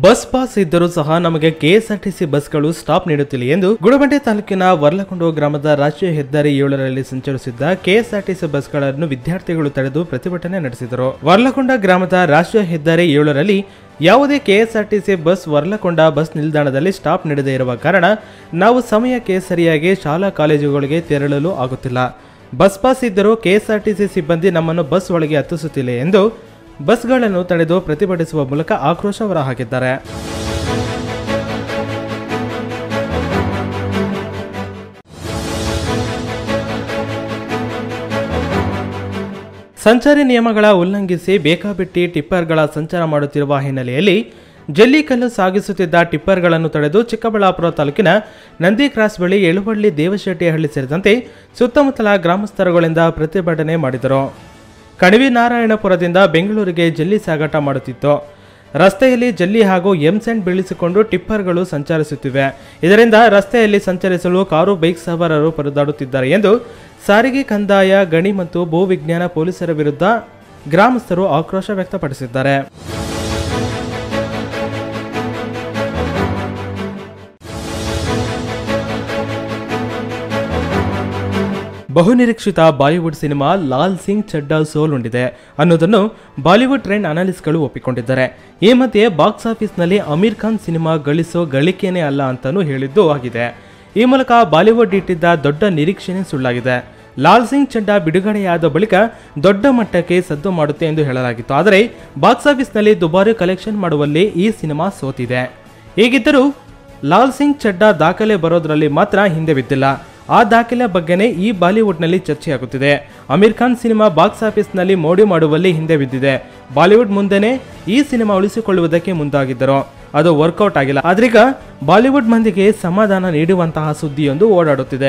bus pass ಇದ್ದರೂ ಸಹ ನಮಗೆ ಕೆಎಸ್ಆರ್ಟಿಸಿ ಬಸ್ಗಳು ಸ್ಟಾಪ್ ನೀಡುತ್ತಿಲ್ಲ ಎಂದು ಗುಡಬಂಡೆ ತಾಲೂಕಿನ ವರ್ಲಕೊಂಡ ಗ್ರಾಮದ ರಾಷ್ಟ್ರೀಯ ಹೆದ್ದಾರಿ ಏಳರಲ್ಲಿ ಸಂಚರಿಸಿದ್ದ ಕೆಎಸ್ಆರ್ಟಿಸಿ ಬಸ್ಗಳನ್ನು ವಿದ್ಯಾರ್ಥಿಗಳು ತಡೆದು ಪ್ರತಿಭಟನೆ ನಡೆಸಿದರು ವರ್ಲಕೊಂಡ ಗ್ರಾಮದ ರಾಷ್ಟ್ರೀಯ ಹೆದ್ದಾರಿ ಏಳರಲ್ಲಿ ಯಾವುದೇ ಕೆಎಸ್ಆರ್ಟಿಸಿ ಬಸ್ ವರ್ಲಕೊಂಡ ಬಸ್ ನಿಲ್ದಾಣದಲ್ಲಿ ಸ್ಟಾಪ್ ನೀಡದೇ ಇರುವ ಕಾರಣ ನಾವು ಸಮಯಕ್ಕೆ ಸರಿಯಾಗಿ ಶಾಲಾ ಕಾಲೇಜುಗಳಿಗೆ ತೆರಳಲು ಆಗುತ್ತಿಲ್ಲ ಬಸ್ ಪಾಸ್ ಇದ್ದರೂ ಕೆಎಸ್ಆರ್ಟಿಸಿ ಸಿಬ್ಬಂದಿ ನಮ್ಮನ್ನು ಬಸ್ ಒಳಗೆ ಹತ್ತಿಸುತ್ತಿಲ್ಲ ಎಂದು ಬಸ್ಗಳನ್ನು ತಡೆದು ಪ್ರತಿಭಟಿಸುವ ಮೂಲಕ ಆಕ್ರೋಶ ಹೊರಹಾಕಿದ್ದಾರೆ ಸಂಚಾರಿ ನಿಯಮಗಳ ಉಲ್ಲಂಘಿಸಿ ಬೇಕಾಬಿಟ್ಟಿ ಟಿಪ್ಪರ್ಗಳ ಸಂಚಾರ ಮಾಡುತ್ತಿರುವ ಹಿನ್ನೆಲೆಯಲ್ಲಿ ಜಲ್ಲಿಕಲ್ಲು ಸಾಗಿಸುತ್ತಿದ್ದ ಟಿಪ್ಪರ್ಗಳನ್ನು ತಡೆದು ಚಿಕ್ಕಬಳ್ಳಾಪುರ ತಾಲೂಕಿನ ನಂದಿ ಕ್ರಾಸ್ ಬಳಿ ಎಳುವಳ್ಳಿ ದೇವಶೆಟ್ಟಿಹಳ್ಳಿ ಸೇರಿದಂತೆ ಸುತ್ತಮುತ್ತಲ ಗ್ರಾಮಸ್ಥರುಗಳಿಂದ ಪ್ರತಿಭಟನೆ ಮಾಡಿದರು ಕಣಿವಿ ನಾರಾಯಣಪುರದಿಂದ ಬೆಂಗಳೂರಿಗೆ ಜಲ್ಲಿ ಸಾಗಾಟ ಮಾಡುತ್ತಿತ್ತು ರಸ್ತೆಯಲ್ಲಿ ಜಲ್ಲಿ ಹಾಗೂ ಎಂಸೆಂಟ್ ಬೀಳಿಸಿಕೊಂಡು ಟಿಪ್ಪರ್ಗಳು ಸಂಚರಿಸುತ್ತಿವೆ ಇದರಿಂದ ರಸ್ತೆಯಲ್ಲಿ ಸಂಚರಿಸಲು ಕಾರು ಬೈಕ್ ಸವಾರರು ಪರದಾಡುತ್ತಿದ್ದಾರೆ ಎಂದು ಸಾರಿಗೆ ಕಂದಾಯ ಗಣಿ ಮತ್ತು ಭೂವಿಜ್ಞಾನ ಪೊಲೀಸರ ವಿರುದ್ಧ ಗ್ರಾಮಸ್ಥರು ಆಕ್ರೋಶ ವ್ಯಕ್ತಪಡಿಸಿದ್ದಾರೆ ಬಹುನಿರೀಕ್ಷಿತ ಬಾಲಿವುಡ್ ಸಿನಿಮಾ ಲಾಲ್ ಸಿಂಗ್ ಚಡ್ಡಾ ಸೋಲುಂಡಿದೆ ಅನ್ನೋದನ್ನು ಬಾಲಿವುಡ್ ಟ್ರೆಂಡ್ ಅನಾಲಿಸ್ಟ್ಗಳು ಒಪ್ಪಿಕೊಂಡಿದ್ದಾರೆ ಈ ಮಧ್ಯೆ ಬಾಕ್ಸ್ ಆಫೀಸ್ನಲ್ಲಿ ಅಮೀರ್ ಖಾನ್ ಸಿನಿಮಾ ಗಳಿಸೋ ಗಳಿಕೆನೇ ಅಲ್ಲ ಅಂತಾನೂ ಹೇಳಿದ್ದು ಆಗಿದೆ ಈ ಮೂಲಕ ಬಾಲಿವುಡ್ ಇಟ್ಟಿದ್ದ ದೊಡ್ಡ ನಿರೀಕ್ಷೆನೇ ಸುಳ್ಳಾಗಿದೆ ಲಾಲ್ ಸಿಂಗ್ ಚಡ್ಡಾ ಬಿಡುಗಡೆಯಾದ ಬಳಿಕ ದೊಡ್ಡ ಮಟ್ಟಕ್ಕೆ ಸದ್ದು ಮಾಡುತ್ತೆ ಎಂದು ಹೇಳಲಾಗಿತ್ತು ಆದರೆ ಬಾಕ್ಸ್ ಆಫೀಸ್ನಲ್ಲಿ ದುಬಾರಿ ಕಲೆಕ್ಷನ್ ಮಾಡುವಲ್ಲಿ ಈ ಸಿನಿಮಾ ಸೋತಿದೆ ಹೀಗಿದ್ದರೂ ಲಾಲ್ ಸಿಂಗ್ ಚಡ್ಡಾ ದಾಖಲೆ ಬರೋದ್ರಲ್ಲಿ ಮಾತ್ರ ಹಿಂದೆ ಬಿದ್ದಿಲ್ಲ ಆ ದಾಖಲೆ ಬಗ್ಗೆನೇ ಈ ಬಾಲಿವುಡ್ನಲ್ಲಿ ಚರ್ಚೆಯಾಗುತ್ತಿದೆ ಅಮೀರ್ ಖಾನ್ ಸಿನಿಮಾ ಬಾಕ್ಸ್ ಆಫೀಸ್ನಲ್ಲಿ ಮೋಡಿ ಮಾಡುವಲ್ಲಿ ಹಿಂದೆ ಬಿದ್ದಿದೆ ಬಾಲಿವುಡ್ ಮುಂದೆನೆ ಈ ಸಿನಿಮಾ ಉಳಿಸಿಕೊಳ್ಳುವುದಕ್ಕೆ ಮುಂದಾಗಿದ್ದರು ಅದು ವರ್ಕೌಟ್ ಆಗಿಲ್ಲ ಆದ್ರೀಗ ಬಾಲಿವುಡ್ ಮಂದಿಗೆ ಸಮಾಧಾನ ನೀಡುವಂತಹ ಸುದ್ದಿಯೊಂದು ಓಡಾಡುತ್ತಿದೆ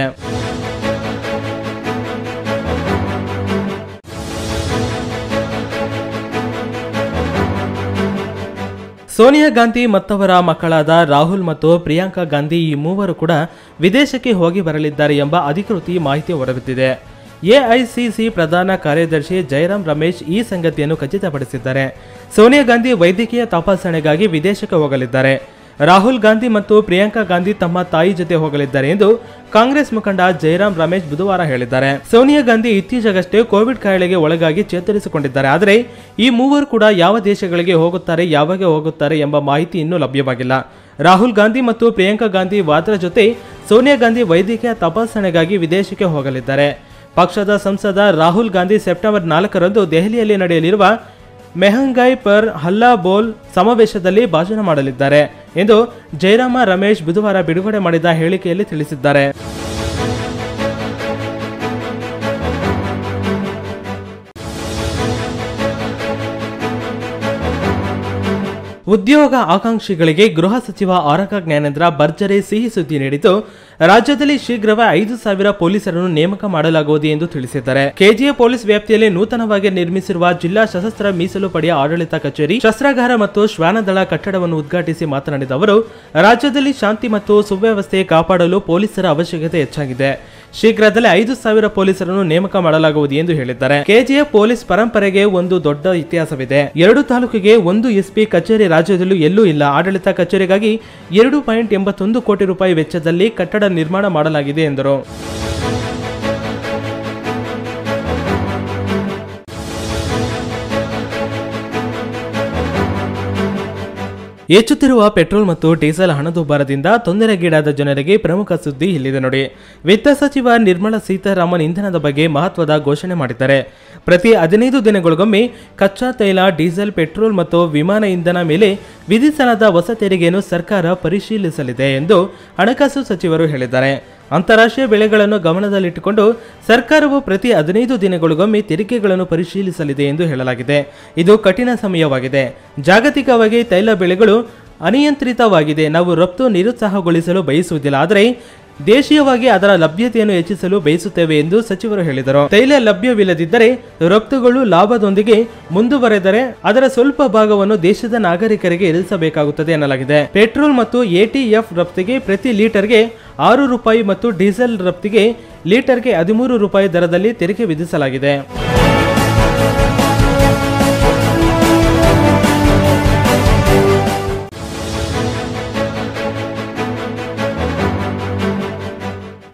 ಸೋನಿಯಾ ಗಾಂಧಿ ಮತ್ತವರ ಮಕ್ಕಳಾದ ರಾಹುಲ್ ಮತ್ತು ಪ್ರಿಯಾಂಕಾ ಗಾಂಧಿ ಈ ಮೂವರು ಕೂಡ ವಿದೇಶಕ್ಕೆ ಹೋಗಿ ಬರಲಿದ್ದಾರೆ ಎಂಬ ಅಧಿಕೃತಿ ಮಾಹಿತಿ ಹೊರಬಿದ್ದಿದೆ ಎಐಸಿಸಿ ಪ್ರಧಾನ ಕಾರ್ಯದರ್ಶಿ ಜಯರಾಮ್ ರಮೇಶ್ ಈ ಸಂಗತಿಯನ್ನು ಖಚಿತಪಡಿಸಿದ್ದಾರೆ ಸೋನಿಯಾ ಗಾಂಧಿ ವೈದ್ಯಕೀಯ ತಪಾಸಣೆಗಾಗಿ ವಿದೇಶಕ್ಕೆ ಹೋಗಲಿದ್ದಾರೆ ರಾಹುಲ್ ಗಾಂಧಿ ಮತ್ತು ಪ್ರಿಯಾಂಕಾ ಗಾಂಧಿ ತಮ್ಮ ತಾಯಿ ಜೊತೆ ಹೋಗಲಿದ್ದಾರೆ ಎಂದು ಕಾಂಗ್ರೆಸ್ ಮುಖಂಡ ಜಯರಾಮ್ ರಮೇಶ್ ಬುಧವಾರ ಹೇಳಿದ್ದಾರೆ ಸೋನಿಯಾ ಗಾಂಧಿ ಇತ್ತೀಚೆಗಷ್ಟೇ ಕೋವಿಡ್ ಕಾಯಿಲೆಗೆ ಒಳಗಾಗಿ ಚೇತರಿಸಿಕೊಂಡಿದ್ದಾರೆ ಆದರೆ ಈ ಮೂವರು ಕೂಡ ಯಾವ ದೇಶಗಳಿಗೆ ಹೋಗುತ್ತಾರೆ ಯಾವಾಗ ಹೋಗುತ್ತಾರೆ ಎಂಬ ಮಾಹಿತಿ ಇನ್ನೂ ಲಭ್ಯವಾಗಿಲ್ಲ ರಾಹುಲ್ ಗಾಂಧಿ ಮತ್ತು ಪ್ರಿಯಾಂಕಾ ಗಾಂಧಿ ವಾದ್ರಾ ಜೊತೆ ಸೋನಿಯಾ ಗಾಂಧಿ ವೈದ್ಯಕೀಯ ತಪಾಸಣೆಗಾಗಿ ವಿದೇಶಕ್ಕೆ ಹೋಗಲಿದ್ದಾರೆ ಪಕ್ಷದ ಸಂಸದ ರಾಹುಲ್ ಗಾಂಧಿ ಸೆಪ್ಟೆಂಬರ್ ನಾಲ್ಕರಂದು ದೆಹಲಿಯಲ್ಲಿ ನಡೆಯಲಿರುವ ಮೆಹಂಗಾಯ್ ಪರ್ ಹಲ್ಲಾ ಬೋಲ್ ಸಮಾವೇಶದಲ್ಲಿ ಭಾಷಣ ಮಾಡಲಿದ್ದಾರೆ ಎಂದು ಜಯರಾಮ ರಮೇಶ್ ಬುಧವಾರ ಬಿಡುಗಡೆ ಮಾಡಿದ ಹೇಳಿಕೆಯಲ್ಲಿ ತಿಳಿಸಿದ್ದಾರೆ ಉದ್ಯೋಗ ಆಕಾಂಕ್ಷಿಗಳಿಗೆ ಗೃಹ ಸಚಿವ ಆರಕ ಜ್ಞಾನೇಂದ್ರ ಭರ್ಜರಿ ಸಿಹಿ ಸುದ್ದಿ ನೀಡಿದ್ದು ರಾಜ್ಯದಲ್ಲಿ ಶೀಘ್ರವೇ ಐದು ಸಾವಿರ ಪೊಲೀಸರನ್ನು ನೇಮಕ ಮಾಡಲಾಗುವುದು ಎಂದು ತಿಳಿಸಿದ್ದಾರೆ ಕೆಜಿಎ ಪೊಲೀಸ್ ವ್ಯಾಪ್ತಿಯಲ್ಲಿ ನೂತನವಾಗಿ ನಿರ್ಮಿಸಿರುವ ಜಿಲ್ಲಾ ಸಶಸ್ತ್ರ ಮೀಸಲು ಪಡೆಯ ಆಡಳಿತ ಕಚೇರಿ ಶಸ್ತ್ರಾಗಾರ ಮತ್ತು ಶ್ವಾನದಳ ಕಟ್ಟಡವನ್ನು ಉದ್ಘಾಟಿಸಿ ಮಾತನಾಡಿದ ಅವರು ರಾಜ್ಯದಲ್ಲಿ ಶಾಂತಿ ಮತ್ತು ಸುವ್ಯವಸ್ಥೆ ಕಾಪಾಡಲು ಪೊಲೀಸರ ಅವಶ್ಯಕತೆ ಹೆಚ್ಚಾಗಿದೆ ಶೀಘ್ರದಲ್ಲೇ ಐದು ಸಾವಿರ ಪೊಲೀಸರನ್ನು ನೇಮಕ ಮಾಡಲಾಗುವುದು ಎಂದು ಹೇಳಿದ್ದಾರೆ ಕೆಜಿಎಫ್ ಪೊಲೀಸ್ ಪರಂಪರೆಗೆ ಒಂದು ದೊಡ್ಡ ಇತಿಹಾಸವಿದೆ ಎರಡು ತಾಲೂಕಿಗೆ ಒಂದು ಎಸ್ಪಿ ಕಚೇರಿ ರಾಜ್ಯದಲ್ಲೂ ಎಲ್ಲೂ ಇಲ್ಲ ಆಡಳಿತ ಕಚೇರಿಗಾಗಿ ಎರಡು ಪಾಯಿಂಟ್ ಎಂಬತ್ತೊಂದು ಕೋಟಿ ರೂಪಾಯಿ ವೆಚ್ಚದಲ್ಲಿ ಕಟ್ಟಡ ನಿರ್ಮಾಣ ಮಾಡಲಾಗಿದೆ ಎಂದರು ಹೆಚ್ಚುತ್ತಿರುವ ಪೆಟ್ರೋಲ್ ಮತ್ತು ಡೀಸೆಲ್ ಹಣದುಬ್ಬರದಿಂದ ತೊಂದರೆಗೀಡಾದ ಜನರಿಗೆ ಪ್ರಮುಖ ಸುದ್ದಿ ಇಲ್ಲಿದೆ ನೋಡಿ ವಿತ್ತ ಸಚಿವ ನಿರ್ಮಲಾ ಸೀತಾರಾಮನ್ ಇಂಧನದ ಬಗ್ಗೆ ಮಹತ್ವದ ಘೋಷಣೆ ಮಾಡಿದ್ದಾರೆ ಪ್ರತಿ ಹದಿನೈದು ದಿನಗಳಿಗೊಮ್ಮೆ ಕಚ್ಚಾ ತೈಲ ಡೀಸೆಲ್ ಪೆಟ್ರೋಲ್ ಮತ್ತು ವಿಮಾನ ಇಂಧನ ಮೇಲೆ ವಿಧಿಸಲಾದ ಹೊಸ ತೆರಿಗೆಯನ್ನು ಸರ್ಕಾರ ಪರಿಶೀಲಿಸಲಿದೆ ಎಂದು ಹಣಕಾಸು ಸಚಿವರು ಹೇಳಿದ್ದಾರೆ ಅಂತಾರಾಷ್ಟ್ರೀಯ ಬೆಳೆಗಳನ್ನು ಗಮನದಲ್ಲಿಟ್ಟುಕೊಂಡು ಸರ್ಕಾರವು ಪ್ರತಿ ಹದಿನೈದು ದಿನಗಳಿಗೊಮ್ಮೆ ತೆರಿಗೆಗಳನ್ನು ಪರಿಶೀಲಿಸಲಿದೆ ಎಂದು ಹೇಳಲಾಗಿದೆ ಇದು ಕಠಿಣ ಸಮಯವಾಗಿದೆ ಜಾಗತಿಕವಾಗಿ ತೈಲ ಬೆಳೆಗಳು ಅನಿಯಂತ್ರಿತವಾಗಿದೆ ನಾವು ರಫ್ತು ನಿರುತ್ಸಾಹಗೊಳಿಸಲು ಬಯಸುವುದಿಲ್ಲ ಆದರೆ ದೇಶೀಯವಾಗಿ ಅದರ ಲಭ್ಯತೆಯನ್ನು ಹೆಚ್ಚಿಸಲು ಬಯಸುತ್ತೇವೆ ಎಂದು ಸಚಿವರು ಹೇಳಿದರು ತೈಲ ಲಭ್ಯವಿಲ್ಲದಿದ್ದರೆ ರಫ್ತುಗಳು ಲಾಭದೊಂದಿಗೆ ಮುಂದುವರೆದರೆ ಅದರ ಸ್ವಲ್ಪ ಭಾಗವನ್ನು ದೇಶದ ನಾಗರಿಕರಿಗೆ ಇರಿಸಬೇಕಾಗುತ್ತದೆ ಎನ್ನಲಾಗಿದೆ ಪೆಟ್ರೋಲ್ ಮತ್ತು ಎಟಿಎಫ್ ರಫ್ತಿಗೆ ಪ್ರತಿ ಲೀಟರ್ಗೆ ಆರು ರೂಪಾಯಿ ಮತ್ತು ಡೀಸೆಲ್ ರಫ್ತಿಗೆ ಲೀಟರ್ಗೆ ಹದಿಮೂರು ರೂಪಾಯಿ ದರದಲ್ಲಿ ತೆರಿಗೆ ವಿಧಿಸಲಾಗಿದೆ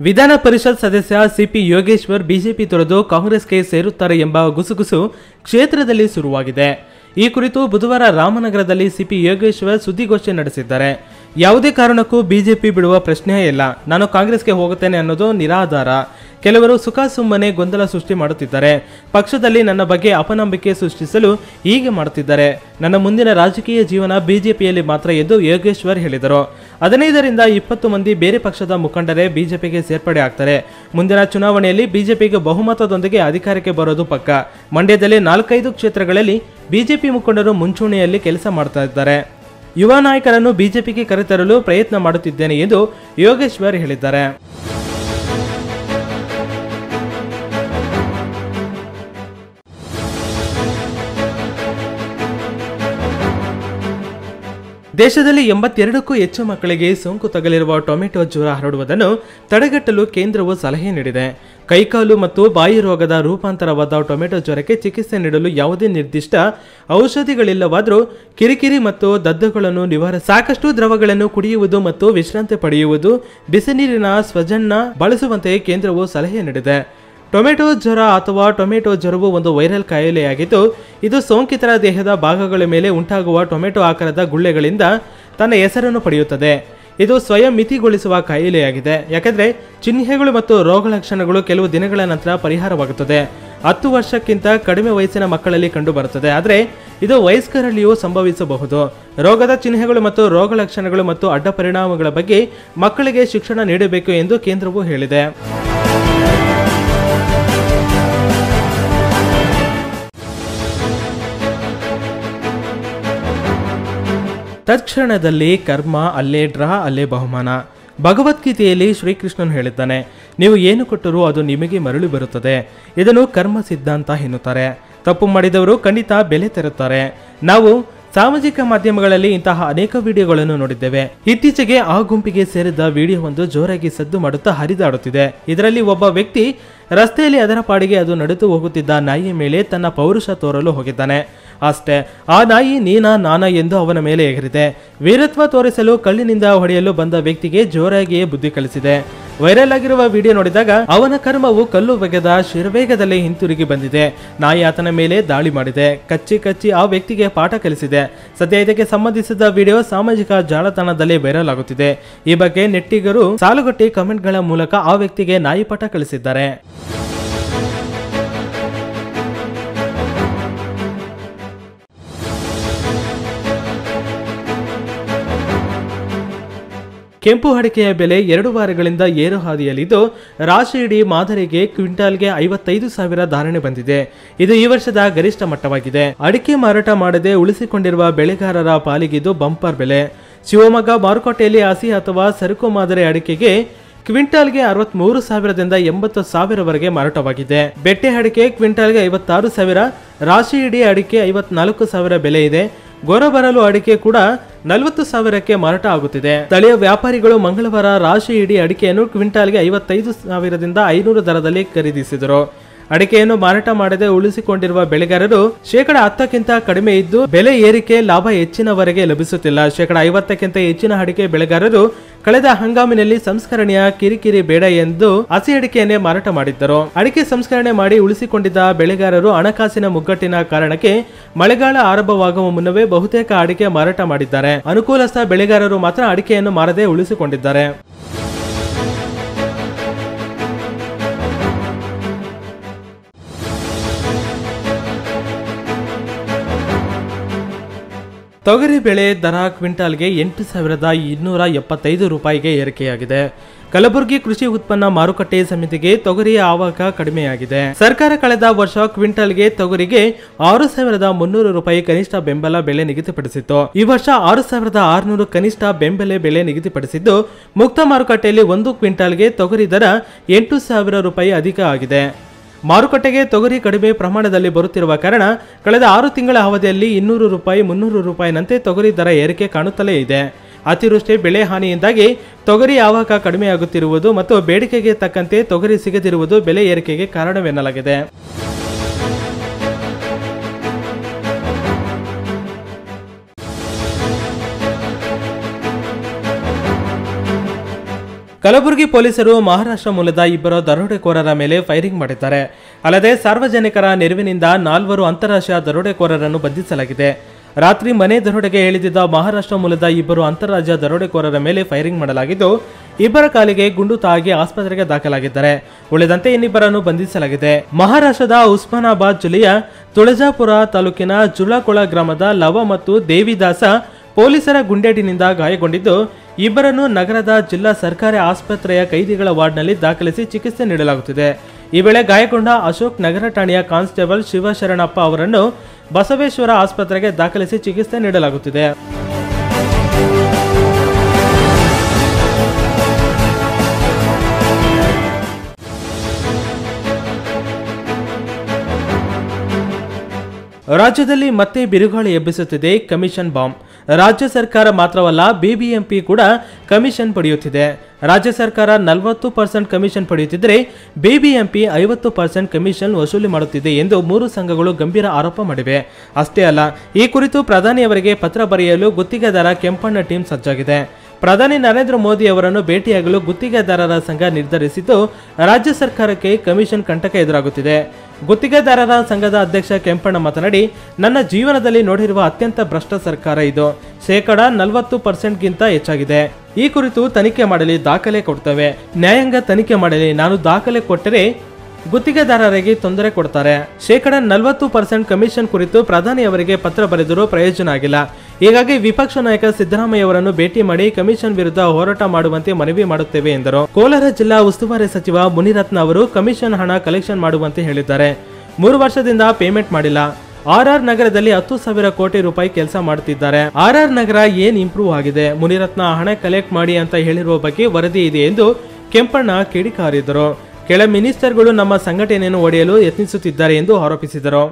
ವಿಧಾನ ಪರಿಷತ್ ಸದಸ್ಯ ಸಿಪಿ ಯೋಗೇಶ್ವರ್ ಬಿಜೆಪಿ ತೊರೆದು ಕಾಂಗ್ರೆಸ್ಗೆ ಸೇರುತ್ತಾರೆ ಎಂಬ ಗುಸುಗುಸು ಕ್ಷೇತ್ರದಲ್ಲಿ ಶುರುವಾಗಿದೆ ಈ ಕುರಿತು ಬುಧವಾರ ರಾಮನಗರದಲ್ಲಿ ಸಿಪಿ ಯೋಗೇಶ್ವರ್ ಸುದ್ದಿಗೋಷ್ಠಿ ನಡೆಸಿದ್ದಾರೆ ಯಾವುದೇ ಕಾರಣಕ್ಕೂ ಬಿಜೆಪಿ ಬಿಡುವ ಪ್ರಶ್ನೆಯೇ ಇಲ್ಲ ನಾನು ಕಾಂಗ್ರೆಸ್ಗೆ ಹೋಗುತ್ತೇನೆ ಅನ್ನೋದು ನಿರಾಧಾರ ಕೆಲವರು ಸುಖ ಸುಮ್ಮನೆ ಗೊಂದಲ ಸೃಷ್ಟಿ ಮಾಡುತ್ತಿದ್ದಾರೆ ಪಕ್ಷದಲ್ಲಿ ನನ್ನ ಬಗ್ಗೆ ಅಪನಂಬಿಕೆ ಸೃಷ್ಟಿಸಲು ಹೀಗೆ ಮಾಡುತ್ತಿದ್ದಾರೆ ನನ್ನ ಮುಂದಿನ ರಾಜಕೀಯ ಜೀವನ ಬಿಜೆಪಿಯಲ್ಲಿ ಮಾತ್ರ ಎಂದು ಯೋಗೇಶ್ವರ್ ಹೇಳಿದರು ಹದಿನೈದರಿಂದ ಇಪ್ಪತ್ತು ಮಂದಿ ಬೇರೆ ಪಕ್ಷದ ಮುಖಂಡರೇ ಬಿಜೆಪಿಗೆ ಸೇರ್ಪಡೆ ಆಗ್ತಾರೆ ಮುಂದಿನ ಚುನಾವಣೆಯಲ್ಲಿ ಬಿಜೆಪಿಗೆ ಬಹುಮತದೊಂದಿಗೆ ಅಧಿಕಾರಕ್ಕೆ ಬರೋದು ಪಕ್ಕ ಮಂಡ್ಯದಲ್ಲಿ ನಾಲ್ಕೈದು ಕ್ಷೇತ್ರಗಳಲ್ಲಿ ಬಿಜೆಪಿ ಮುಖಂಡರು ಮುಂಚೂಣಿಯಲ್ಲಿ ಕೆಲಸ ಮಾಡ್ತಾ ಇದ್ದಾರೆ ಯುವ ನಾಯಕರನ್ನು ಬಿಜೆಪಿಗೆ ಕರೆತರಲು ಪ್ರಯತ್ನ ಮಾಡುತ್ತಿದ್ದೇನೆ ಎಂದು ಯೋಗೇಶ್ವರ್ ಹೇಳಿದ್ದಾರೆ ದೇಶದಲ್ಲಿ ಎಂಬತ್ತೆರಡಕ್ಕೂ ಹೆಚ್ಚು ಮಕ್ಕಳಿಗೆ ಸೋಂಕು ತಗಲಿರುವ ಟೊಮೆಟೊ ಜ್ವರ ಹರಡುವುದನ್ನು ತಡೆಗಟ್ಟಲು ಕೇಂದ್ರವು ಸಲಹೆ ನೀಡಿದೆ ಕೈಕಾಲು ಮತ್ತು ಬಾಯಿ ರೋಗದ ರೂಪಾಂತರವಾದ ಟೊಮೆಟೊ ಜ್ವರಕ್ಕೆ ಚಿಕಿತ್ಸೆ ನೀಡಲು ಯಾವುದೇ ನಿರ್ದಿಷ್ಟ ಔಷಧಿಗಳಿಲ್ಲವಾದರೂ ಕಿರಿಕಿರಿ ಮತ್ತು ದದ್ದುಗಳನ್ನು ನಿವಾರ ಸಾಕಷ್ಟು ದ್ರವಗಳನ್ನು ಕುಡಿಯುವುದು ಮತ್ತು ವಿಶ್ರಾಂತಿ ಪಡೆಯುವುದು ಬಿಸಿ ನೀರಿನ ಸ್ವಜನ್ನ ಬಳಸುವಂತೆ ಕೇಂದ್ರವು ಸಲಹೆ ನೀಡಿದೆ ಟೊಮೆಟೊ ಜ್ವರ ಅಥವಾ ಟೊಮೆಟೊ ಜ್ವರವು ಒಂದು ವೈರಲ್ ಕಾಯಿಲೆಯಾಗಿದ್ದು ಇದು ಸೋಂಕಿತರ ದೇಹದ ಭಾಗಗಳ ಮೇಲೆ ಉಂಟಾಗುವ ಟೊಮೆಟೊ ಆಕಾರದ ಗುಳ್ಳೆಗಳಿಂದ ತನ್ನ ಹೆಸರನ್ನು ಪಡೆಯುತ್ತದೆ ಇದು ಸ್ವಯಂ ಮಿತಿಗೊಳಿಸುವ ಕಾಯಿಲೆಯಾಗಿದೆ ಯಾಕೆಂದರೆ ಚಿಹ್ನೆಗಳು ಮತ್ತು ರೋಗ ಲಕ್ಷಣಗಳು ಕೆಲವು ದಿನಗಳ ನಂತರ ಪರಿಹಾರವಾಗುತ್ತದೆ ಹತ್ತು ವರ್ಷಕ್ಕಿಂತ ಕಡಿಮೆ ವಯಸ್ಸಿನ ಮಕ್ಕಳಲ್ಲಿ ಕಂಡುಬರುತ್ತದೆ ಆದರೆ ಇದು ವಯಸ್ಕರಲ್ಲಿಯೂ ಸಂಭವಿಸಬಹುದು ರೋಗದ ಚಿಹ್ನೆಗಳು ಮತ್ತು ರೋಗ ಲಕ್ಷಣಗಳು ಮತ್ತು ಅಡ್ಡ ಪರಿಣಾಮಗಳ ಬಗ್ಗೆ ಮಕ್ಕಳಿಗೆ ಶಿಕ್ಷಣ ನೀಡಬೇಕು ಎಂದು ಕೇಂದ್ರವು ಹೇಳಿದೆ ತತ್ಕ್ಷಣದಲ್ಲಿ ಕರ್ಮ ಅಲ್ಲೇ ಡ್ರಾ ಅಲ್ಲೇ ಬಹುಮಾನ ಭಗವದ್ಗೀತೆಯಲ್ಲಿ ಶ್ರೀಕೃಷ್ಣನು ಹೇಳಿದ್ದಾನೆ ನೀವು ಏನು ಕೊಟ್ಟರೂ ಅದು ನಿಮಗೆ ಮರಳಿ ಬರುತ್ತದೆ ಇದನ್ನು ಕರ್ಮ ಸಿದ್ಧಾಂತ ಎನ್ನುತ್ತಾರೆ ತಪ್ಪು ಮಾಡಿದವರು ಖಂಡಿತ ಬೆಲೆ ತೆರುತ್ತಾರೆ ನಾವು ಸಾಮಾಜಿಕ ಮಾಧ್ಯಮಗಳಲ್ಲಿ ಇಂತಹ ಅನೇಕ ವಿಡಿಯೋಗಳನ್ನು ನೋಡಿದ್ದೇವೆ ಇತ್ತೀಚೆಗೆ ಆ ಗುಂಪಿಗೆ ಸೇರಿದ ವಿಡಿಯೋವೊಂದು ಜೋರಾಗಿ ಸದ್ದು ಮಾಡುತ್ತಾ ಹರಿದಾಡುತ್ತಿದೆ ಇದರಲ್ಲಿ ಒಬ್ಬ ವ್ಯಕ್ತಿ ರಸ್ತೆಯಲ್ಲಿ ಅದರ ಪಾಡಿಗೆ ಅದು ನಡೆದು ಹೋಗುತ್ತಿದ್ದ ನಾಯಿಯ ಮೇಲೆ ತನ್ನ ಪೌರುಷ ತೋರಲು ಹೋಗಿದ್ದಾನೆ ಅಷ್ಟೇ ಆ ನಾಯಿ ನೀನಾ ನಾನಾ ಎಂದು ಅವನ ಮೇಲೆ ಎಗರಿದೆ ವೀರತ್ವ ತೋರಿಸಲು ಕಳ್ಳಿನಿಂದ ಹೊಡೆಯಲು ಬಂದ ವ್ಯಕ್ತಿಗೆ ಜೋರಾಗಿಯೇ ಬುದ್ಧಿ ಕಲಿಸಿದೆ ವೈರಲ್ ಆಗಿರುವ ವಿಡಿಯೋ ನೋಡಿದಾಗ ಅವನ ಕರ್ಮವು ಕಲ್ಲು ಬಗೆದ ಶಿರವೇಗದಲ್ಲಿ ಹಿಂತಿರುಗಿ ಬಂದಿದೆ ನಾಯಿ ಆತನ ಮೇಲೆ ದಾಳಿ ಮಾಡಿದೆ ಕಚ್ಚಿ ಕಚ್ಚಿ ಆ ವ್ಯಕ್ತಿಗೆ ಪಾಠ ಕಲಿಸಿದೆ ಸದ್ಯ ಇದಕ್ಕೆ ಸಂಬಂಧಿಸಿದ ವಿಡಿಯೋ ಸಾಮಾಜಿಕ ಜಾಲತಾಣದಲ್ಲಿ ವೈರಲ್ ಆಗುತ್ತಿದೆ ಈ ಬಗ್ಗೆ ನೆಟ್ಟಿಗರು ಸಾಲುಗಟ್ಟಿ ಕಮೆಂಟ್ಗಳ ಮೂಲಕ ಆ ವ್ಯಕ್ತಿಗೆ ನಾಯಿ ಪಾಠ ಕಲಿಸಿದ್ದಾರೆ ಕೆಂಪು ಅಡಿಕೆಯ ಬೆಲೆ ಎರಡು ವಾರಗಳಿಂದ ಏರು ಹಾದಿಯಲ್ಲಿದ್ದು ರಾಶಿ ಇಡೀ ಮಾದರಿಗೆ ಕ್ವಿಂಟಾಲ್ಗೆ ಐವತ್ತೈದು ಸಾವಿರ ಧಾರಣೆ ಬಂದಿದೆ ಇದು ಈ ವರ್ಷದ ಗರಿಷ್ಠ ಮಟ್ಟವಾಗಿದೆ ಅಡಿಕೆ ಮಾರಾಟ ಮಾಡದೆ ಉಳಿಸಿಕೊಂಡಿರುವ ಬೆಳೆಗಾರರ ಪಾಲಿಗಿದು ಬಂಪರ್ ಬೆಲೆ ಶಿವಮೊಗ್ಗ ಮಾರುಕಟ್ಟೆಯಲ್ಲಿ ಹಸಿ ಅಥವಾ ಸರಕು ಮಾದರಿ ಅಡಿಕೆಗೆ ಕ್ವಿಂಟಾಲ್ಗೆ ಅರವತ್ಮೂರು ಸಾವಿರದಿಂದ ಎಂಬತ್ತು ಸಾವಿರವರೆಗೆ ಮಾರಾಟವಾಗಿದೆ ಬೆಟ್ಟೆ ಅಡಿಕೆ ಕ್ವಿಂಟಾಲ್ಗೆ ಐವತ್ತಾರು ಸಾವಿರ ರಾಶಿ ಇಡೀ ಅಡಿಕೆ ಐವತ್ನಾಲ್ಕು ಸಾವಿರ ಬೆಲೆ ಇದೆ ಗೊರಬರಲು ಅಡಿಕೆ ಕೂಡ ನಲವತ್ತು ಸಾವಿರಕ್ಕೆ ಮಾರಾಟ ಆಗುತ್ತಿದೆ ಸ್ಥಳೀಯ ವ್ಯಾಪಾರಿಗಳು ಮಂಗಳವಾರ ರಾಶಿ ಇಡೀ ಅಡಿಕೆಯನ್ನು ಕ್ವಿಂಟಾಲ್ಗೆ ಐವತ್ತೈದು ಸಾವಿರದಿಂದ ಐನೂರು ದರದಲ್ಲಿ ಖರೀದಿಸಿದರು ಅಡಿಕೆಯನ್ನು ಮಾರಾಟ ಮಾಡದೆ ಉಳಿಸಿಕೊಂಡಿರುವ ಬೆಳೆಗಾರರು ಶೇಕಡ ಹತ್ತಕ್ಕಿಂತ ಕಡಿಮೆ ಇದ್ದು ಬೆಲೆ ಏರಿಕೆ ಲಾಭ ಹೆಚ್ಚಿನವರೆಗೆ ಲಭಿಸುತ್ತಿಲ್ಲ ಶೇಕಡ ಐವತ್ತಕ್ಕಿಂತ ಹೆಚ್ಚಿನ ಅಡಿಕೆ ಬೆಳೆಗಾರರು ಕಳೆದ ಹಂಗಾಮಿನಲ್ಲಿ ಸಂಸ್ಕರಣೆಯ ಕಿರಿಕಿರಿ ಬೇಡ ಎಂದು ಹಸಿ ಅಡಿಕೆಯನ್ನೇ ಮಾರಾಟ ಮಾಡಿದ್ದರು ಅಡಿಕೆ ಸಂಸ್ಕರಣೆ ಮಾಡಿ ಉಳಿಸಿಕೊಂಡಿದ್ದ ಬೆಳೆಗಾರರು ಹಣಕಾಸಿನ ಮುಗ್ಗಟ್ಟಿನ ಕಾರಣಕ್ಕೆ ಮಳೆಗಾಲ ಆರಂಭವಾಗುವ ಮುನ್ನವೇ ಬಹುತೇಕ ಅಡಿಕೆ ಮಾರಾಟ ಮಾಡಿದ್ದಾರೆ ಅನುಕೂಲಸ್ಥ ಬೆಳೆಗಾರರು ಮಾತ್ರ ಅಡಿಕೆಯನ್ನು ಮಾರದೆ ಉಳಿಸಿಕೊಂಡಿದ್ದಾರೆ ತೊಗರಿ ಬೆಳೆ ದರ ಕ್ವಿಂಟಾಲ್ಗೆ ಎಂಟು ಸಾವಿರದ ಇನ್ನೂರ ಎಪ್ಪತ್ತೈದು ರೂಪಾಯಿಗೆ ಏರಿಕೆಯಾಗಿದೆ ಕಲಬುರಗಿ ಕೃಷಿ ಉತ್ಪನ್ನ ಮಾರುಕಟ್ಟೆ ಸಮಿತಿಗೆ ತೊಗರಿಯ ಆವಾಕ ಕಡಿಮೆಯಾಗಿದೆ ಸರ್ಕಾರ ಕಳೆದ ವರ್ಷ ಕ್ವಿಂಟಾಲ್ಗೆ ತೊಗರಿಗೆ ಆರು ಸಾವಿರದ ಮುನ್ನೂರು ರೂಪಾಯಿ ಕನಿಷ್ಠ ಬೆಂಬಲ ಬೆಲೆ ನಿಗದಿಪಡಿಸಿತ್ತು ಈ ವರ್ಷ ಆರು ಸಾವಿರದ ಆರುನೂರು ಕನಿಷ್ಠ ಬೆಂಬಲ ಬೆಲೆ ನಿಗದಿಪಡಿಸಿದ್ದು ಮುಕ್ತ ಮಾರುಕಟ್ಟೆಯಲ್ಲಿ ಒಂದು ಕ್ವಿಂಟಾಲ್ಗೆ ತೊಗರಿ ದರ ಎಂಟು ಸಾವಿರ ರೂಪಾಯಿ ಅಧಿಕ ಆಗಿದೆ ಮಾರುಕಟ್ಟೆಗೆ ತೊಗರಿ ಕಡಿಮೆ ಪ್ರಮಾಣದಲ್ಲಿ ಬರುತ್ತಿರುವ ಕಾರಣ ಕಳೆದ ಆರು ತಿಂಗಳ ಅವಧಿಯಲ್ಲಿ ಇನ್ನೂರು ರೂಪಾಯಿ ಮುನ್ನೂರು ರೂಪಾಯಿನಂತೆ ತೊಗರಿ ದರ ಏರಿಕೆ ಕಾಣುತ್ತಲೇ ಇದೆ ಅತಿವೃಷ್ಟಿ ಬೆಳೆ ಹಾನಿಯಿಂದಾಗಿ ತೊಗರಿ ಆವಾಕ ಕಡಿಮೆಯಾಗುತ್ತಿರುವುದು ಮತ್ತು ಬೇಡಿಕೆಗೆ ತಕ್ಕಂತೆ ತೊಗರಿ ಸಿಗದಿರುವುದು ಬೆಲೆ ಏರಿಕೆಗೆ ಕಾರಣವೆನ್ನಲಾಗಿದೆ ಕಲಬುರಗಿ ಪೊಲೀಸರು ಮಹಾರಾಷ್ಟ್ರ ಮೂಲದ ಇಬ್ಬರು ದರೋಡೆಕೋರರ ಮೇಲೆ ಫೈರಿಂಗ್ ಮಾಡಿದ್ದಾರೆ ಅಲ್ಲದೆ ಸಾರ್ವಜನಿಕರ ನೆರವಿನಿಂದ ನಾಲ್ವರು ಅಂತಾರಾಷ್ಟ್ರೀಯ ದರೋಡೆಕೋರರನ್ನು ಬಂಧಿಸಲಾಗಿದೆ ರಾತ್ರಿ ಮನೆ ದರೋಡೆಗೆ ಇಳಿದಿದ್ದ ಮಹಾರಾಷ್ಟ್ರ ಮೂಲದ ಇಬ್ಬರು ಅಂತಾರಾಜ್ಯ ದರೋಡೆಕೋರರ ಮೇಲೆ ಫೈರಿಂಗ್ ಮಾಡಲಾಗಿದ್ದು ಇಬ್ಬರ ಕಾಲಿಗೆ ಗುಂಡು ತಾಗಿ ಆಸ್ಪತ್ರೆಗೆ ದಾಖಲಾಗಿದ್ದಾರೆ ಉಳಿದಂತೆ ಇನ್ನಿಬ್ಬರನ್ನು ಬಂಧಿಸಲಾಗಿದೆ ಮಹಾರಾಷ್ಟ್ರದ ಉಸ್ಮಾನಾಬಾದ್ ಜಿಲ್ಲೆಯ ತುಳಜಾಪುರ ತಾಲೂಕಿನ ಜುಲಾಕೊಳ ಗ್ರಾಮದ ಲವ ಮತ್ತು ದೇವಿದಾಸ ಪೊಲೀಸರ ಗುಂಡೇಟಿನಿಂದ ಗಾಯಗೊಂಡಿದ್ದು ಇಬ್ಬರನ್ನು ನಗರದ ಜಿಲ್ಲಾ ಸರ್ಕಾರಿ ಆಸ್ಪತ್ರೆಯ ಕೈದಿಗಳ ವಾರ್ಡ್ನಲ್ಲಿ ದಾಖಲಿಸಿ ಚಿಕಿತ್ಸೆ ನೀಡಲಾಗುತ್ತಿದೆ ಈ ವೇಳೆ ಗಾಯಗೊಂಡ ಅಶೋಕ್ ನಗರ ಠಾಣೆಯ ಕಾನ್ಸ್ಟೇಬಲ್ ಶಿವಶರಣಪ್ಪ ಅವರನ್ನು ಬಸವೇಶ್ವರ ಆಸ್ಪತ್ರೆಗೆ ದಾಖಲಿಸಿ ಚಿಕಿತ್ಸೆ ನೀಡಲಾಗುತ್ತಿದೆ ರಾಜ್ಯದಲ್ಲಿ ಮತ್ತೆ ಬಿರುಗಾಳಿ ಎಬ್ಬಿಸುತ್ತಿದೆ ಕಮಿಷನ್ ಬಾಂಬ್ ರಾಜ್ಯ ಸರ್ಕಾರ ಮಾತ್ರವಲ್ಲ ಬಿಬಿಎಂಪಿ ಕೂಡ ಕಮಿಷನ್ ಪಡೆಯುತ್ತಿದೆ ರಾಜ್ಯ ಸರ್ಕಾರ ನಲವತ್ತು ಪರ್ಸೆಂಟ್ ಕಮಿಷನ್ ಪಡೆಯುತ್ತಿದ್ದರೆ ಬಿಬಿಎಂಪಿ ಐವತ್ತು ಪರ್ಸೆಂಟ್ ಕಮಿಷನ್ ವಸೂಲಿ ಮಾಡುತ್ತಿದೆ ಎಂದು ಮೂರು ಸಂಘಗಳು ಗಂಭೀರ ಆರೋಪ ಮಾಡಿವೆ ಅಷ್ಟೇ ಅಲ್ಲ ಈ ಕುರಿತು ಪ್ರಧಾನಿಯವರಿಗೆ ಪತ್ರ ಬರೆಯಲು ಗುತ್ತಿಗೆದಾರ ಕೆಂಪಣ್ಣ ಟೀಮ್ ಸಜ್ಜಾಗಿದೆ ಪ್ರಧಾನಿ ನರೇಂದ್ರ ಮೋದಿ ಅವರನ್ನು ಭೇಟಿಯಾಗಲು ಗುತ್ತಿಗೆದಾರರ ಸಂಘ ನಿರ್ಧರಿಸಿದ್ದು ರಾಜ್ಯ ಸರ್ಕಾರಕ್ಕೆ ಕಮಿಷನ್ ಕಂಟಕ ಎದುರಾಗುತ್ತಿದೆ ಗುತ್ತಿಗೆದಾರರ ಸಂಘದ ಅಧ್ಯಕ್ಷ ಕೆಂಪಣ್ಣ ಮಾತನಾಡಿ ನನ್ನ ಜೀವನದಲ್ಲಿ ನೋಡಿರುವ ಅತ್ಯಂತ ಭ್ರಷ್ಟ ಸರ್ಕಾರ ಇದು ಶೇಕಡ ನಲವತ್ತು ಪರ್ಸೆಂಟ್ಗಿಂತ ಹೆಚ್ಚಾಗಿದೆ ಈ ಕುರಿತು ತನಿಖೆ ಮಾಡಲಿ ದಾಖಲೆ ಕೊಡ್ತೇವೆ ನ್ಯಾಯಾಂಗ ತನಿಖೆ ಮಾಡಲಿ ನಾನು ದಾಖಲೆ ಕೊಟ್ಟರೆ ಗುತ್ತಿಗೆದಾರರಿಗೆ ತೊಂದರೆ ಕೊಡ್ತಾರೆ ಶೇಕಡ ನಲವತ್ತು ಪರ್ಸೆಂಟ್ ಕಮಿಷನ್ ಕುರಿತು ಪ್ರಧಾನಿಯವರಿಗೆ ಪತ್ರ ಬರೆದರೂ ಪ್ರಯೋಜನ ಆಗಿಲ್ಲ ಹೀಗಾಗಿ ವಿಪಕ್ಷ ನಾಯಕ ಸಿದ್ದರಾಮಯ್ಯ ಅವರನ್ನು ಭೇಟಿ ಮಾಡಿ ಕಮಿಷನ್ ವಿರುದ್ಧ ಹೋರಾಟ ಮಾಡುವಂತೆ ಮನವಿ ಮಾಡುತ್ತೇವೆ ಎಂದರು ಕೋಲಾರ ಜಿಲ್ಲಾ ಉಸ್ತುವಾರಿ ಸಚಿವ ಮುನಿರತ್ನ ಅವರು ಕಮಿಷನ್ ಹಣ ಕಲೆಕ್ಷನ್ ಮಾಡುವಂತೆ ಹೇಳಿದ್ದಾರೆ ಮೂರು ವರ್ಷದಿಂದ ಪೇಮೆಂಟ್ ಮಾಡಿಲ್ಲ ಆರ್ ಆರ್ ನಗರದಲ್ಲಿ ಹತ್ತು ಸಾವಿರ ಕೋಟಿ ರೂಪಾಯಿ ಕೆಲಸ ಮಾಡುತ್ತಿದ್ದಾರೆ ಆರ್ ಆರ್ ನಗರ ಏನ್ ಇಂಪ್ರೂವ್ ಆಗಿದೆ ಮುನಿರತ್ನ ಹಣ ಕಲೆಕ್ಟ್ ಮಾಡಿ ಅಂತ ಹೇಳಿರುವ ಬಗ್ಗೆ ವರದಿ ಇದೆ ಎಂದು ಕೆಂಪಣ್ಣ ಕಿಡಿಕಾರಿದರು ಕೆಳ ಮಿನಿಸ್ಟರ್ಗಳು ನಮ್ಮ ಸಂಘಟನೆಯನ್ನು ಒಡೆಯಲು ಯತ್ನಿಸುತ್ತಿದ್ದಾರೆ ಎಂದು ಆರೋಪಿಸಿದರು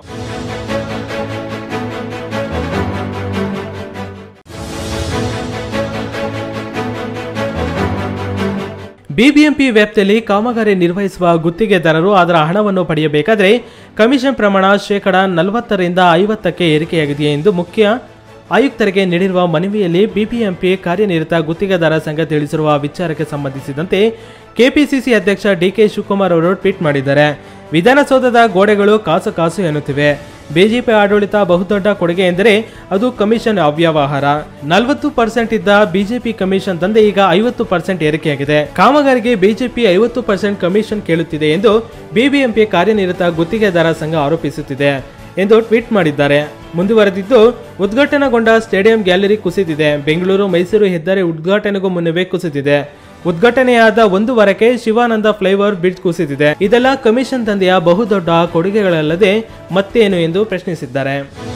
ಬಿಬಿಎಂಪಿ ವ್ಯಾಪ್ತಿಯಲ್ಲಿ ಕಾಮಗಾರಿ ನಿರ್ವಹಿಸುವ ಗುತ್ತಿಗೆದಾರರು ಅದರ ಹಣವನ್ನು ಪಡೆಯಬೇಕಾದರೆ ಕಮಿಷನ್ ಪ್ರಮಾಣ ಶೇಕಡ ನಲವತ್ತರಿಂದ ಐವತ್ತಕ್ಕೆ ಏರಿಕೆಯಾಗಿದೆ ಎಂದು ಮುಖ್ಯ ಆಯುಕ್ತರಿಗೆ ನೀಡಿರುವ ಮನವಿಯಲ್ಲಿ ಬಿಬಿಎಂಪಿ ಕಾರ್ಯನಿರತ ಗುತ್ತಿಗೆದಾರ ಸಂಘ ತಿಳಿಸಿರುವ ವಿಚಾರಕ್ಕೆ ಸಂಬಂಧಿಸಿದಂತೆ ಕೆಪಿಸಿಸಿ ಅಧ್ಯಕ್ಷ ಡಿಕೆ ಶಿವಕುಮಾರ್ ಅವರು ಟ್ವೀಟ್ ಮಾಡಿದ್ದಾರೆ ವಿಧಾನಸೌಧದ ಗೋಡೆಗಳು ಕಾಸು ಕಾಸು ಎನ್ನುತ್ತಿವೆ ಬಿಜೆಪಿ ಆಡಳಿತ ಬಹುದೊಡ್ಡ ಕೊಡುಗೆ ಎಂದರೆ ಅದು ಕಮಿಷನ್ ಅವ್ಯವಹಾರ ನಲವತ್ತು ಪರ್ಸೆಂಟ್ ಇದ್ದ ಬಿಜೆಪಿ ಕಮಿಷನ್ ತಂದೆ ಈಗ ಐವತ್ತು ಪರ್ಸೆಂಟ್ ಏರಿಕೆಯಾಗಿದೆ ಕಾಮಗಾರಿಗೆ ಬಿಜೆಪಿ ಐವತ್ತು ಪರ್ಸೆಂಟ್ ಕಮಿಷನ್ ಕೇಳುತ್ತಿದೆ ಎಂದು ಬಿಬಿಎಂಪಿ ಕಾರ್ಯನಿರತ ಗುತ್ತಿಗೆದಾರ ಸಂಘ ಆರೋಪಿಸುತ್ತಿದೆ ಎಂದು ಟ್ವೀಟ್ ಮಾಡಿದ್ದಾರೆ ಮುಂದುವರೆದಿದ್ದು ಉದ್ಘಾಟನೆಗೊಂಡ ಸ್ಟೇಡಿಯಂ ಗ್ಯಾಲರಿ ಕುಸಿದಿದೆ ಬೆಂಗಳೂರು ಮೈಸೂರು ಹೆದ್ದಾರಿ ಉದ್ಘಾಟನೆಗೂ ಮುನ್ನವೇ ಕುಸಿದಿದೆ ಉದ್ಘಾಟನೆಯಾದ ಒಂದು ವಾರಕ್ಕೆ ಶಿವಾನಂದ ಫ್ಲೈಓವರ್ ಬ್ರಿಡ್ಜ್ ಕುಸಿದಿದೆ ಇದೆಲ್ಲ ಕಮಿಷನ್ ದಂಧೆಯ ಬಹುದೊಡ್ಡ ಕೊಡುಗೆಗಳಲ್ಲದೆ ಮತ್ತೇನು ಎಂದು ಪ್ರಶ್ನಿಸಿದ್ದಾರೆ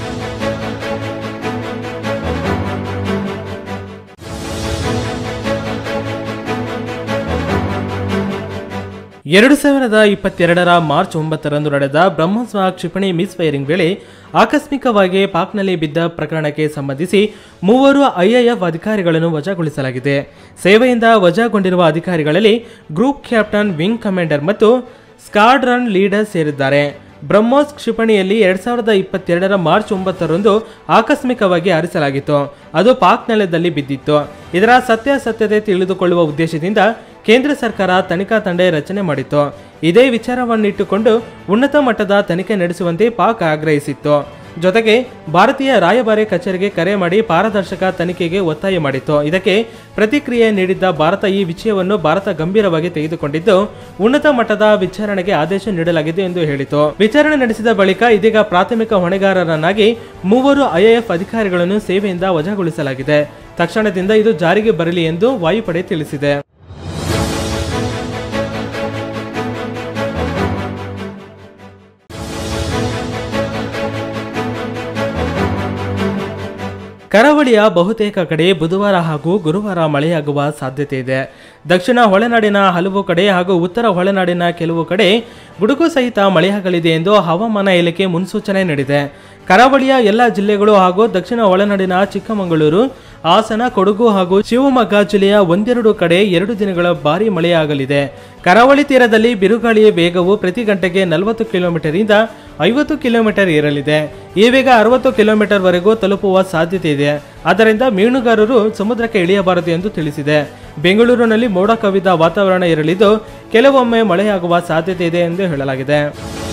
ಎರಡು ಸಾವಿರದ ಇಪ್ಪತ್ತೆರಡರ ಮಾರ್ಚ್ ಒಂಬತ್ತರಂದು ನಡೆದ ಬ್ರಹ್ಮೋತ್ಸವ ಕ್ಷಿಪಣಿ ಮಿಸ್ ಫೈರಿಂಗ್ ವೇಳೆ ಆಕಸ್ಮಿಕವಾಗಿ ಪಾಕ್ನಲ್ಲಿ ಬಿದ್ದ ಪ್ರಕರಣಕ್ಕೆ ಸಂಬಂಧಿಸಿ ಮೂವರು ಐಎಎಫ್ ಅಧಿಕಾರಿಗಳನ್ನು ವಜಾಗೊಳಿಸಲಾಗಿದೆ ಸೇವೆಯಿಂದ ವಜಾಗೊಂಡಿರುವ ಅಧಿಕಾರಿಗಳಲ್ಲಿ ಗ್ರೂಪ್ ಕ್ಯಾಪ್ಟನ್ ವಿಂಗ್ ಕಮಾಂಡರ್ ಮತ್ತು ಸ್ಕ್ವಾಡ್ರನ್ ಲೀಡರ್ ಸೇರಿದ್ದಾರೆ ಬ್ರಹ್ಮೋಸ್ ಕ್ಷಿಪಣಿಯಲ್ಲಿ ಎರಡ್ ಸಾವಿರದ ಇಪ್ಪತ್ತೆರಡರ ಮಾರ್ಚ್ ಒಂಬತ್ತರಂದು ಆಕಸ್ಮಿಕವಾಗಿ ಹಾರಿಸಲಾಗಿತ್ತು ಅದು ಪಾಕ್ ನೆಲದಲ್ಲಿ ಬಿದ್ದಿತ್ತು ಇದರ ಸತ್ಯಾಸತ್ಯತೆ ತಿಳಿದುಕೊಳ್ಳುವ ಉದ್ದೇಶದಿಂದ ಕೇಂದ್ರ ಸರ್ಕಾರ ತನಿಖಾ ತಂಡ ರಚನೆ ಮಾಡಿತ್ತು ಇದೇ ವಿಚಾರವನ್ನಿಟ್ಟುಕೊಂಡು ಉನ್ನತ ಮಟ್ಟದ ತನಿಖೆ ನಡೆಸುವಂತೆ ಪಾಕ್ ಆಗ್ರಹಿಸಿತ್ತು ಜೊತೆಗೆ ಭಾರತೀಯ ರಾಯಭಾರಿ ಕಚೇರಿಗೆ ಕರೆ ಮಾಡಿ ಪಾರದರ್ಶಕ ತನಿಖೆಗೆ ಒತ್ತಾಯ ಮಾಡಿತ್ತು ಇದಕ್ಕೆ ಪ್ರತಿಕ್ರಿಯೆ ನೀಡಿದ್ದ ಭಾರತ ಈ ವಿಷಯವನ್ನು ಭಾರತ ಗಂಭೀರವಾಗಿ ತೆಗೆದುಕೊಂಡಿದ್ದು ಉನ್ನತ ಮಟ್ಟದ ವಿಚಾರಣೆಗೆ ಆದೇಶ ನೀಡಲಾಗಿದೆ ಎಂದು ಹೇಳಿತು ವಿಚಾರಣೆ ನಡೆಸಿದ ಬಳಿಕ ಇದೀಗ ಪ್ರಾಥಮಿಕ ಹೊಣೆಗಾರರನ್ನಾಗಿ ಮೂವರು ಐಎಎಫ್ ಅಧಿಕಾರಿಗಳನ್ನು ಸೇವೆಯಿಂದ ವಜಾಗೊಳಿಸಲಾಗಿದೆ ತಕ್ಷಣದಿಂದ ಇದು ಜಾರಿಗೆ ಬರಲಿ ಎಂದು ವಾಯುಪಡೆ ತಿಳಿಸಿದೆ ಕರಾವಳಿಯ ಬಹುತೇಕ ಕಡೆ ಬುಧವಾರ ಹಾಗೂ ಗುರುವಾರ ಮಳೆಯಾಗುವ ಸಾಧ್ಯತೆ ಇದೆ ದಕ್ಷಿಣ ಒಳನಾಡಿನ ಹಲವು ಕಡೆ ಹಾಗೂ ಉತ್ತರ ಒಳನಾಡಿನ ಕೆಲವು ಕಡೆ ಗುಡುಗು ಸಹಿತ ಮಳೆಯಾಗಲಿದೆ ಎಂದು ಹವಾಮಾನ ಇಲಾಖೆ ಮುನ್ಸೂಚನೆ ನೀಡಿದೆ ಕರಾವಳಿಯ ಎಲ್ಲ ಜಿಲ್ಲೆಗಳು ಹಾಗೂ ದಕ್ಷಿಣ ಒಳನಾಡಿನ ಚಿಕ್ಕಮಗಳೂರು ಹಾಸನ ಕೊಡಗು ಹಾಗೂ ಶಿವಮೊಗ್ಗ ಜಿಲ್ಲೆಯ ಒಂದೆರಡು ಕಡೆ ಎರಡು ದಿನಗಳ ಭಾರಿ ಮಳೆಯಾಗಲಿದೆ ಕರಾವಳಿ ತೀರದಲ್ಲಿ ಬಿರುಗಾಳಿಯ ವೇಗವು ಪ್ರತಿ ಗಂಟೆಗೆ ನಲವತ್ತು ಕಿಲೋಮೀಟರಿಂದ ಐವತ್ತು ಕಿಲೋಮೀಟರ್ ಇರಲಿದೆ ಈ ವೇಗ ಅರವತ್ತು ಕಿಲೋಮೀಟರ್ ವರೆಗೂ ತಲುಪುವ ಸಾಧ್ಯತೆ ಇದೆ ಆದ್ದರಿಂದ ಮೀನುಗಾರರು ಸಮುದ್ರಕ್ಕೆ ಇಳಿಯಬಾರದು ಎಂದು ತಿಳಿಸಿದೆ ಬೆಂಗಳೂರಿನಲ್ಲಿ ಮೋಡ ಕವಿದ ವಾತಾವರಣ ಇರಲಿದ್ದು ಕೆಲವೊಮ್ಮೆ ಮಳೆಯಾಗುವ ಸಾಧ್ಯತೆ ಇದೆ ಎಂದು ಹೇಳಲಾಗಿದೆ